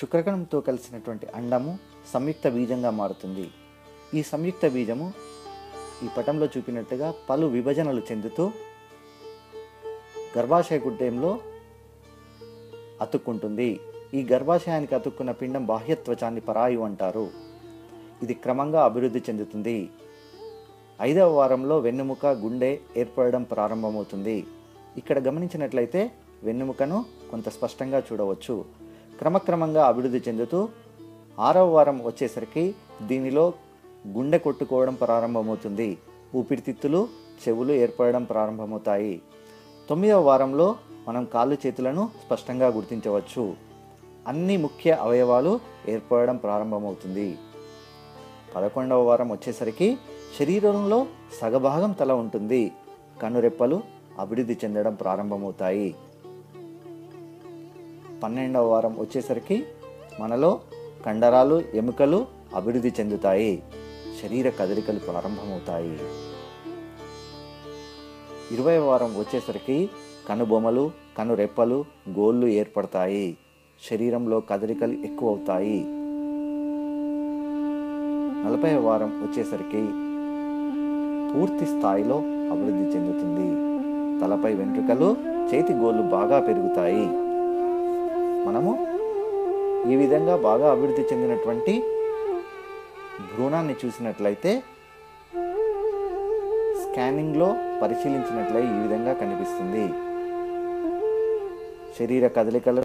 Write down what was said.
శుక్రకణంతో కలిసినటువంటి అండము సంయుక్త బీజంగా మారుతుంది ఈ సంయుక్త బీజము ఈ పటంలో చూపినట్టుగా పలు విభజనలు చెందుతూ గర్భాశయ గుడ్డెంలో అతుక్కుంటుంది ఈ గర్భాశయానికి అతుక్కున్న పిండం బాహ్యత్వచాన్ని పరాయు అంటారు ఇది క్రమంగా అభివృద్ధి చెందుతుంది ఐదవ వారంలో వెన్నెముక గుండె ఏర్పడడం ప్రారంభమవుతుంది ఇక్కడ గమనించినట్లయితే వెన్నెముకను కొంత స్పష్టంగా చూడవచ్చు క్రమక్రమంగా అభివృద్ధి చెందుతూ ఆరవ వారం వచ్చేసరికి దీనిలో గుండె కొట్టుకోవడం ప్రారంభమవుతుంది ఊపిరితిత్తులు చెవులు ఏర్పడడం ప్రారంభమవుతాయి తొమ్మిదవ వారంలో మనం కాళ్ళు చేతులను స్పష్టంగా గుర్తించవచ్చు అన్ని ముఖ్య అవయవాలు ఏర్పడడం ప్రారంభమవుతుంది పదకొండవ వారం వచ్చేసరికి శరీరంలో సగభాగం తల ఉంటుంది కనురెప్పలు అభివృద్ధి చెందడం ప్రారంభమవుతాయి పన్నెండవ వారం వచ్చేసరికి మనలో కండరాలు ఎముకలు అభివృద్ధి చెందుతాయి శరీర కదలికలు ప్రారంభమవుతాయి ఇరవై వారం వచ్చేసరికి కనుబొమ్మలు కనురెప్పలు గోళ్ళు ఏర్పడతాయి శరీరంలో కదలికలు ఎక్కువ అవుతాయి నలభై వారం వచ్చేసరికి పూర్తి స్థాయిలో అభివృద్ధి చెందుతుంది తలపై వెంట్రుకలు చేతి గోళ్ళు బాగా పెరుగుతాయి మనము ఈ విధంగా బాగా అభివృద్ధి చెందినటువంటి భ్రూణాన్ని చూసినట్లయితే స్కానింగ్లో పరిశీలించినట్లయి ఈ విధంగా కనిపిస్తుంది శరీర కదలికలు